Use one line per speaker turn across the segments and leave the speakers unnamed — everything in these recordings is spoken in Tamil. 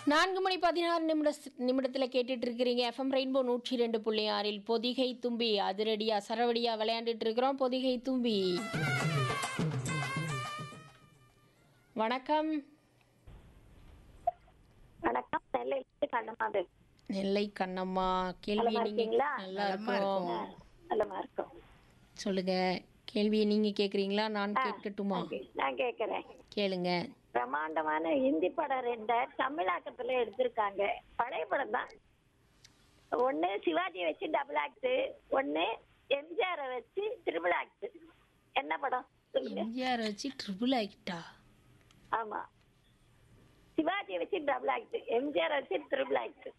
நான்கு மணி பதினாறு நிமிட நிமிடத்தில் கேட்டுட்டு இருக்கிறீங்க எஃப்எம் ரெயின்போ நூற்றி ரெண்டு புள்ளி ஆறில் பொதிகை தும்பி அதிரடியா சரவடியா விளையாண்டுட்டு இருக்கிறோம் பொதிகை தும்பி வணக்கம்
வணக்கம் நெல்லையிலிருந்து கண்ணமாது
நெல்லை கண்ணம்மா கேள்வி
நலமா
நீங்க
இருக்கீங்களா?
நல்லா இருக்கிறோம்
நல்லமா இருக்கும்
சொல்லுங்க கேள்வியை நீங்க கேக்குறீங்களா நான் கேட்கட்டுமா
நான் கேக்குறேன்
கேளுங்க
பிரம்மாண்டமான ஹிந்தி படம் ரெண்ட தமிழாக்கத்துல எடுத்திருக்காங்க பழைய படம் தான் ஒண்ணு சிவாஜி வச்சு டபுள் ஆக்ட் ஒண்ணு எம்ஜிஆர் வச்சு ட்ரிபிள் ஆக்ட் என்ன படம் சொல்லுங்க
எம்ஜிஆர் வச்சு ட்ரிபிள் ஆகிட்டா
ஆமா சிவாஜி வச்சு டபுள் ஆக்ட் எம்ஜிஆர் வச்சு ட்ரிபிள் ஆக்ட்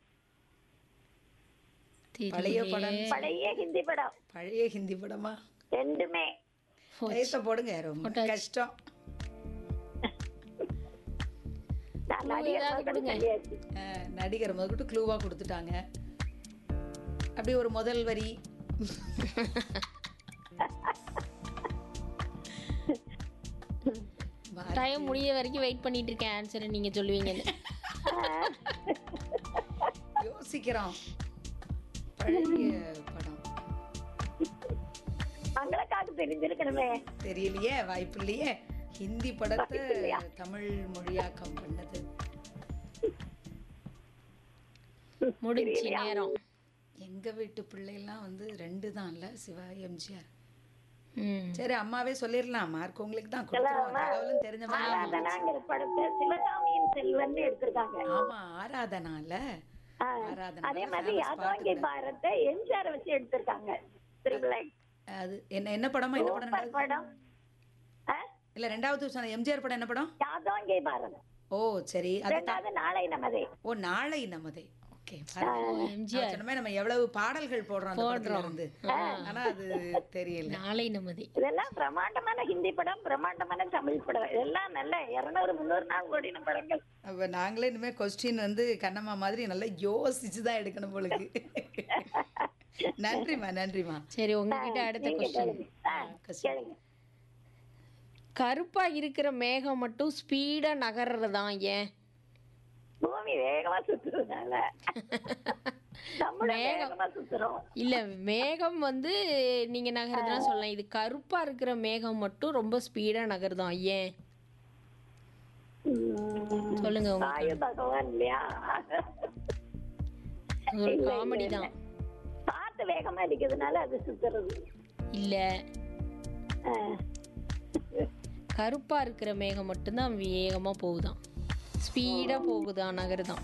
பழைய படம்
பழைய ஹிந்தி படம்
பழைய ஹிந்தி படமா
ரெண்டுமே
டயத்தை போடுங்க ரொம்ப கஷ்டம்
நான் நடிகர் கூட சொல்லியாச்சு
அஹ், நடிகர் முதற்கொண்டு க்ளூவா கொடுத்துட்டாங்க அப்படி ஒரு முதல் வரி வா-
டைம் முடிய வரைக்கும் வெயிட் பண்ணிட்டு இருக்கேன் ஆன்சரை நீங்க சொல்லுவீங்கன்னு
யோசிக்கிறோம் பழைய படம்
மங்களக்காக்கு தெரிஞ்சிருக்கணுமே
தெரியலையே வாய்ப்பு இல்லையே ஹிந்தி படத்தை தமிழ் மொழியாக்கம் பண்ணது
முடிஞ்சு நேரம்
எங்க வீட்டு பிள்ளைலாம் வந்து ரெண்டு தான் இல்ல சிவா எம்ஜிஆர்
ம்
சரி அம்மாவே சொல்லிடலாம் மார்க் உங்களுக்கு தான் கொடுத்துருவோம் தகவலும் தெரிஞ்ச மாதிரி
ஆராதனாங்கிற படத்தை சிவகாமியின் செல்வன் எடுத்திருக்காங்க
ஆமா ஆராதனால
ஆ,
ஆராதனா
அதே மாதிரி யாதவாங்கி பாரத்தை எம்ஜிஆர் வச்சு எடுத்திருக்காங்க திருவிழா
அது என்ன என்ன படமா என்ன படம்
சூப்பர் படம் ஆ?
இல்ல ரெண்டாவது சொன்ன எம்ஜிஆர் படம் என்ன படம்
யாதவாங்கி பாரதம்
ஓ சரி அது
ரெண்டாவது நாளை நமதே
ஓ நாளை நமதே ஓகே
எம்ஜிஆர்
சொன்னமே நம்ம எவ்வளவு பாடல்கள் போடுறோம் அந்த படத்துல இருந்து ஆனா அது தெரியல
நாளை நமதி
இதெல்லாம் பிரம்மாண்டமான ஹிந்தி படம் பிரம்மாண்டமான தமிழ் படம் இதெல்லாம் நல்ல இருநூறு முந்நூறு நாள் ஓடின படங்கள்
அப்ப நாங்களே இனிமே கொஸ்டின் வந்து கண்ணம்மா மாதிரி நல்லா யோசிச்சு தான் எடுக்கணும் போலுக்கு நன்றிம்மா நன்றிம்மா
சரி உங்ககிட்ட அடுத்த
நீங்க
கொஸ்டின்
கேளுங்க. ஆ, கேளுங்க
கருப்பா இருக்கிற மேகம் மட்டும் ஸ்பீடா நகர்றதான் ஏன்
பூமி வேகமா சுத்துறதுனால நம்மள வேகமா சுத்துறோம்
இல்ல மேகம் வந்து நீங்க நகருதுன்னா சொல்லலாம் இது கருப்பா இருக்கிற மேகம் மட்டும் ரொம்ப ஸ்பீடா நகருதான் ஏன்
உம்,
சொல்லுங்க உங்க
வாயு பகவான் இல்லையா
ஒரு காமெடி தான்
காத்து வேகமா அடிக்கிறதுனால அது சுத்துறது
இல்ல
ஆ,
கருப்பா இருக்கிற மேகம் மட்டும்தான் வேகமா போகுதாம் ஸ்பீடா போகுதாம் நகருதான்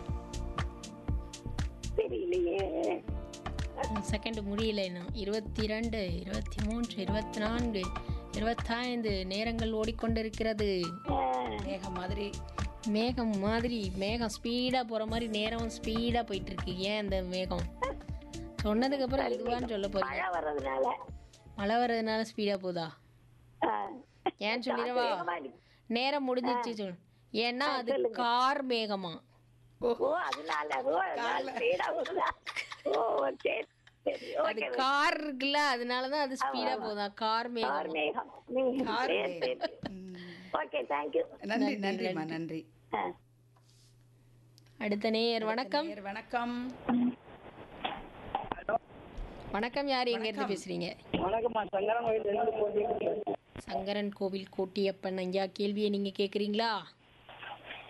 தெரியலையே
செகண்ட் முடியல இன்னும் இருபத்தி ரெண்டு இருபத்தி மூன்று இருபத்தி நான்கு இருபத்தைந்து நேரங்கள் ஓடிக்கொண்டிருக்கிறது
ஆ,
மேகம் மாதிரி
மேகம் மாதிரி மேகம் ஸ்பீடா போற மாதிரி நேரம் ஸ்பீடா போயிட்டு இருக்கு ஏன் இந்த மேகம் சொன்னதுக்கு அப்புறம் இதுவான்னு சொல்ல போறீங்க
மழை வர்றதுனால
மழை வர்றதுனால ஸ்பீடா போதா
ஆ,
ஏன் சொல்லிடவா
வேகமா அடிக்கும்.
நேரம் முடிஞ்சிச்சு சொல் ஏன்னா அது கார் மேகமா
ஓ அதனால ஓ அதனால speed ஆ வருதா? ஓ சரி சரி
அது
ஓகே
கார் இருக்குல்ல அதனாலதான் அது ஸ்பீடா போதா கார் மேகம்
கார் மேகம் நீங்க
கார்
சரி, சரி.
ம்.
ஓகே தேங்க்யூ
நன்றி நன்றிம்மா நன்றி
அடுத்த நேயர் வணக்கம்
நேயர் வணக்கம்
வணக்கம் யார் எங்க இருந்து பேசுறீங்க
வணக்கம்மா சங்கரன் கோயில் ரெண்டு கோயில்
சங்கரன் கோவில் கோட்டியப்பன் ஐயா கேள்வியை நீங்க கேக்குறீங்களா